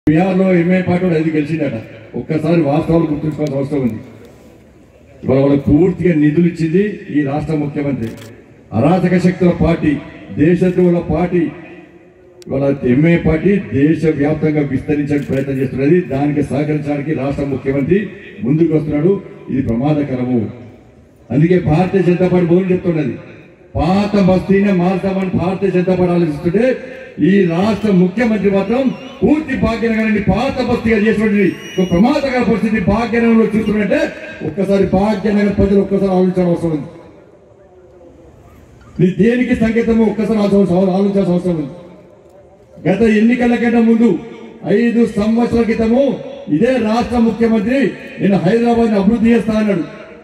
బీహార్లో MA party వాడు ఐదు గెలిచిందట ఒక్కసారి వాస్తవాలు గుర్తుంచుకోవాల్సిన అవసరం ఉంది ఇవాళ వాళ్ళకి పూర్తిగా నిధులు ఇచ్చింది ఈ రాష్ట్ర ముఖ్యమంత్రి అరాచక శక్తుల పార్టీ దేశద్రోహుల పార్టీ ఇవాళ ఎంఏ పార్టీ దేశ వ్యాప్తంగా విస్తరించడానికి ప్రయత్నం చేస్తున్నది దానికి సహకరించడానికి రాష్ట్ర ముఖ్యమంత్రి ముందుకు వస్తున్నాడు ఇది ప్రమాదకరము అందుకే భారతీయ జనతా పార్టీ మొదలు చెప్తున్నది పాత బస్తీనే మార్చామని భారతీయ జనతా పార్టీ ఆలోచిస్తుంటే ఈ రాష్ట్ర ముఖ్యమంత్రి మాత్రం పూర్తి భాగ్యనగరాన్ని పాత బస్తీగా చేసినటువంటి ఒక ప్రమాదకర పరిస్థితి భాగ్యనగరంలో చూస్తున్నట్టే ఒక్కసారి భాగ్యనగర ప్రజలు ఒక్కసారి ఆలోచించాల్సిన అవసరం ఉంది ఇది దేనికి సంకేతమో ఒక్కసారి ఆలోచించాల్సిన ఆలోచించాల్సిన అవసరం ఉంది గత ఎన్నికల కంటే ముందు ఐదు సంవత్సరాల క్రితము ఇదే రాష్ట్ర ముఖ్యమంత్రి నేను హైదరాబాద్ అభివృద్ధి చేస్తా అన్నాడు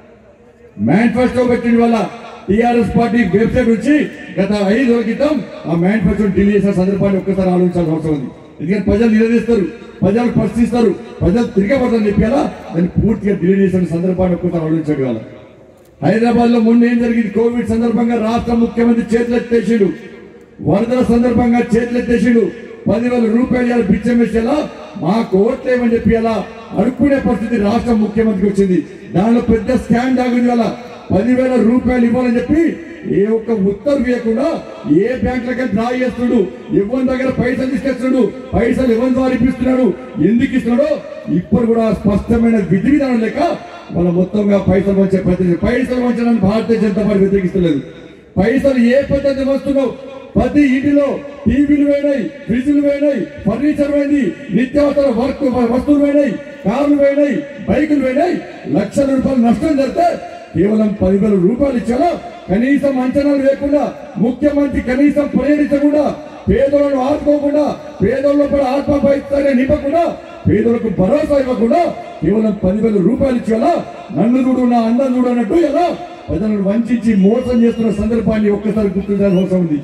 మేనిఫెస్టో పెట్టిన వల్ల టిఆర్ఎస్ పార్టీ వెబ్సైట్ నుంచి గత ఐదు రోజుల క్రితం ఆ మేనిఫెస్టో ఢిల్లీ చేసిన సందర్భాన్ని ఒక్కసారి ఆలోచించాల్సిన అవసరం ఉంది ఎందుకంటే ప్రజలు నిలదీస్తారు ప్రజలు ప్రశ్నిస్తారు ప్రజలు తిరగబడతారని చెప్పేలా దాన్ని పూర్తిగా ఢిల్లీ చేసిన సందర్భాన్ని ఒక్కసారి ఆలోచించడం కావాలి హైదరాబాద్ లో మొన్న ఏం జరిగింది కోవిడ్ సందర్భంగా రాష్ట్ర ముఖ్యమంత్రి చేతులెత్తేసిండు వరదల సందర్భంగా చేతులెత్తేసిండు పదివేల రూపాయలు ఇవాళ బిచ్చం వేసేలా మాకు ఓట్లేమని చెప్పి అలా అడుక్కునే పరిస్థితి రాష్ట్ర ముఖ్యమంత్రికి వచ్చింది దానిలో పెద్ద స్కామ్ దాగుంది వల్ల పదివేల రూపాయలు ఇవ్వాలని చెప్పి ఏ ఒక్క ఉత్తర్వు ఇవ్వకుండా ఏ బ్యాంకులకి డ్రా చేస్తున్నాడు ఎవరి దగ్గర పైసలు తీసుకొస్తున్నాడు పైసలు ఎవరి ద్వారా ఇప్పిస్తున్నాడు ఎందుకు ఇస్తున్నాడో ఇప్పుడు కూడా స్పష్టమైన విధి విధానం లేక వాళ్ళ మొత్తంగా పైసలు వచ్చే పద్ధతి పైసలు వంచడానికి భారతీయ జనతా పార్టీ వ్యతిరేకిస్తలేదు పైసలు ఏ పద్ధతి వస్తున్నావు ప్రతి ఇంటిలో టీవీలు పోయినాయి ఫ్రిడ్జ్లు పోయినాయి ఫర్నిచర్ పోయింది నిత్యావసర వర్క్ వస్తువులు పోయినాయి కార్లు పోయినాయి బైకులు పోయినాయి లక్షల రూపాయలు నష్టం జరిగితే కేవలం పదివేల రూపాయలు ఇచ్చాలో కనీసం అంచనాలు లేకుండా ముఖ్యమంత్రి కనీసం పర్యటించకుండా పేదలను ఆదుకోకుండా పేదల్లో కూడా ఆత్మపైత్యాన్ని నింపకుండా పేదలకు భరోసా ఇవ్వకుండా కేవలం పదివేల రూపాయలు ఇచ్చేలా నన్ను చూడు నా అందం చూడు అన్నట్టు ఎలా ప్రజలను వంచి మోసం చేస్తున్న సందర్భాన్ని ఒక్కసారి గుర్తించాల్సిన అవసరం ఉంది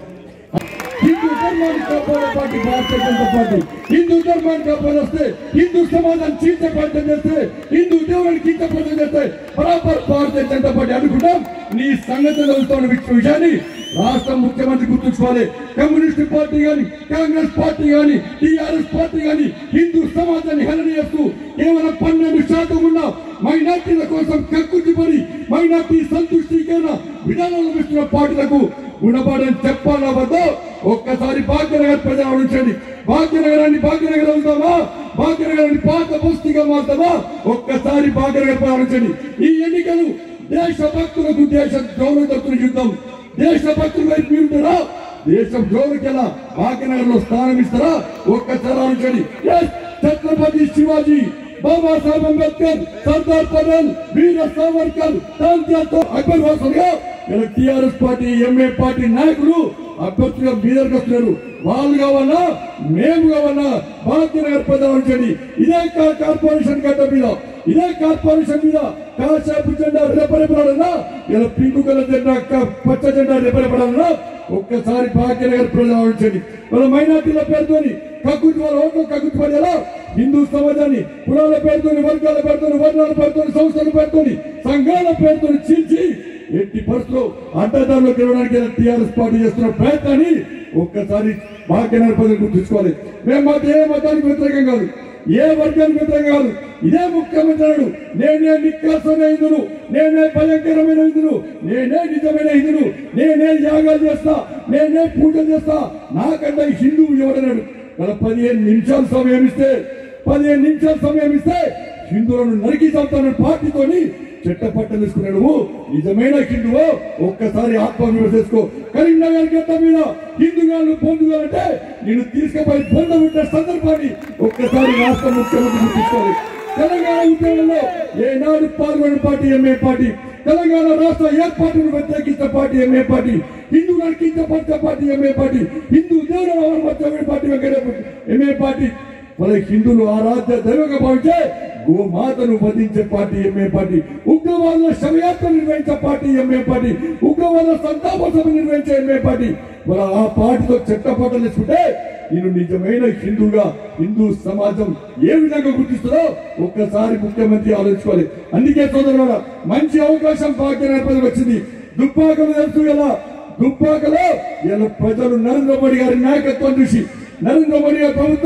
హిందూ ధర్మాన్ని కాపాడే పార్టీ భారతీయ జనతా పార్టీ హిందూ ధర్మాన్ని కాపాడొస్తే హిందూ సమాజాన్ని చీల్చే ప్రయత్నం చేస్తే హిందూ దేవుడిని కింద ప్రయత్నం చేస్తే బరాబర్ భారతీయ జనతా పార్టీ అనుకుంటాం నీ సంగతి తెలుస్తున్న విషయాన్ని రాష్ట్ర ముఖ్యమంత్రి గుర్తుంచుకోవాలి కమ్యూనిస్ట్ పార్టీ గాని కాంగ్రెస్ పార్టీ గాని టిఆర్ఎస్ పార్టీ గాని హిందూ సమాజాన్ని హరణ చేస్తూ కేవలం పన్నెండు శాతం ఉన్న మైనార్టీల కోసం కక్కుర్తిపడి మైనార్టీ సంతుష్టీకరణ విధానాలు ఇస్తున్న పార్టీలకు గుణపాఠం చెప్పాలా వద్దో ఒక్కసారి భాగ్యనగర్ ప్రజలు ఆలోచించండి భాగ్యనగరాన్ని భాగ్యనగర్ అవుతామా భాగ్యనగరాన్ని పాత బస్తీగా మారుతామా ఒక్కసారి భాగ్యనగర్ ప్రజలు ఆలోచించండి ఈ ఎన్నికలు దేశ భక్తులకు దేశ గౌరవ యుద్ధం దేశ భక్తుల వైపు మీరుంటారా దేశం జోలికి ఎలా భాగ్యనగర్ లో స్థానం ఇస్తారా ఒక్కసారి ఆలోచించండి Yes, ఛత్రపతి శివాజీ బాబాసాహెబ్ అంబేద్కర్ సర్దార్ పటేల్ వీర సావర్కర్ తాంత్యాతో అక్బర్ వాసులుగా ఇలా టిఆర్ఎస్ పార్టీ ఎంఏ పార్టీ నాయకులు అభ్యర్థులుగా మీదకి వస్తున్నారు వాళ్ళు కావాలా మేము కావాలా భాగ్యనగర్ ప్రధానించండి ఇదే కా- కార్పొరేషన్ గడ్డ మీద ఇదే కార్పొరేషన్ మీద కాసేపు జెండా రెపరెపడాలన్నా ఇలా పింకు కలర్ జెండా క- పచ్చ జెండా రెపరెపడాలన్నా ఒక్కసారి భాగ్యనగర్ ప్రజలు ఆలోచించండి వాళ్ళ మైనార్టీల పేరుతోని కక్కుతి వాళ్ళ ఓట్లు కక్కుతి పడేలా హిందూ సమాజాన్ని కులాల పేరుతోని వర్గాల పేరుతోని వర్ణాల పేరుతోని సంస్థల పేరుతోని సంఘాల పేరుతోని చీల్చి ఎట్టి పరిస్థితుల్లో అడ్డదారులు గెలవడానికి టీఆర్ఎస్ పార్టీ చేస్తున్న ప్రయత్నాన్ని ఒక్కసారి భాగ్యనగర్ ప్రజలు గుర్తుంచుకోవాలి మేము మాకు ఏ మతానికి వ్యతిరేకం కాదు ఏ వర్గానికి వ్యతిరేకం కాదు ఇదే ముఖ్యమంత్రి అన్నాడు నేనే నిక్కసమైన హిందును నేనే భయంకరమైన హిందును నేనే నిజమైన హిందును నేనే యాగాలు చేస్తా నేనే పూజలు చేస్తా నాకంటే హిందువు ఎవడన్నాడు గల పదిహేను నిమిషాలు సమయం ఇస్తే పదిహేను నిమిషాల సమయం ఇస్తే హిందువులను నరికి చంపుతానని పార్టీతోని చెట్టపట్టం తీసుకున్నాడు నువ్వు నిజమైన హిందువు ఒక్కసారి ఆత్మవిమర్శ చేసుకో కరీంనగర్ గడ్డ మీద హిందుగాళ్ళు పొందుగాలంటే నేను తీసుకుపోయి పొంద పెట్టే సందర్భాన్ని ఒక్కసారి రాష్ట్ర ముఖ్యమంత్రి గుర్తించుకోవాలి తెలంగాణ ఉద్యమంలో ఏనాడు పాల్గొన్న పార్టీ ఎంఏ పార్టీ తెలంగాణ రాష్ట్ర ఏర్పాటును వ్యతిరేకించిన పార్టీ ఎంఏ పార్టీ హిందువులను కించపరిచే పార్టీ ఎంఏ పార్టీ హిందూ దేవుడు అవమానపరిచే పార్టీ వెంకట ఎంఏ పార్టీ మన హిందువులు ఆరాధ్య దైవంగా భావించే గోమాతను వధించే పార్టీ ఎంఏ పార్టీ ఉగ్రవాదుల శవయాత్ర నిర్వహించే పార్టీ ఎంఏ పార్టీ ఉగ్రవాదుల సంతాప సభ నిర్వహించే ఎంఏ పార్టీ మన ఆ పార్టీతో చట్టపట్టలు తీసుకుంటే నేను నిజమైన హిందువుగా హిందూ సమాజం ఏ విధంగా గుర్తిస్తుందో ఒక్కసారి ముఖ్యమంత్రి ఆలోచించుకోవాలి అందుకే సోదరుల మంచి అవకాశం భాగ్య వచ్చింది దుబ్బాకలు తెలుసు ఎలా దుబ్బాకలో ఇలా ప్రజలు నరేంద్ర మోడీ గారి నాయకత్వం చూసి నరేంద్ర మోడీ గారి ప్రభుత్వం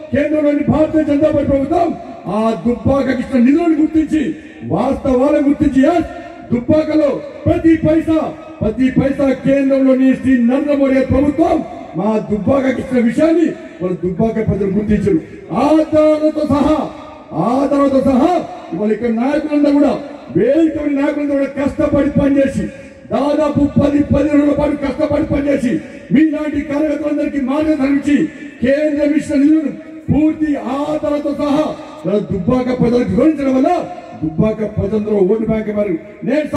కేంద్రంలోని భారతీయ జనతా పార్టీ ప్రభుత్వం ఆ దుబ్బాకకి ఇచ్చిన నిధులను గుర్తించి వాస్తవాలను గుర్తించి yes, దుబ్బాకలో ప్రతి పైసా ప్రతి పైసా కేంద్రంలోని శ్రీ నరేంద్ర మోడీ గారి ప్రభుత్వం మా దుబ్బాకకి ఇచ్చిన విషయాన్ని వాళ్ళు దుబ్బాక ప్రజలు గుర్తించారు ఆధారాలతో సహా ఆధారాలతో సహా ఇవాళ ఇక్కడ నాయకులందరూ కూడా వేదిక ఉన్న నాయకులందరూ కూడా కష్టపడి పనిచేసి దాదాపు పది పది రోజుల పాటు కష్టపడి పనిచేసి మీలాంటి కార్యకర్తలందరికీ మార్గదర్శనం ఇచ్చి కేంద్రం ఇచ్చిన నిధులను పూర్తి ఆధారాలతో సహా దుబ్బాక ప్రజలకు వివరించడం వల్ల దుబ్బాక ప్రజలందరూ ఓటు బ్యాంక్ మరి నేను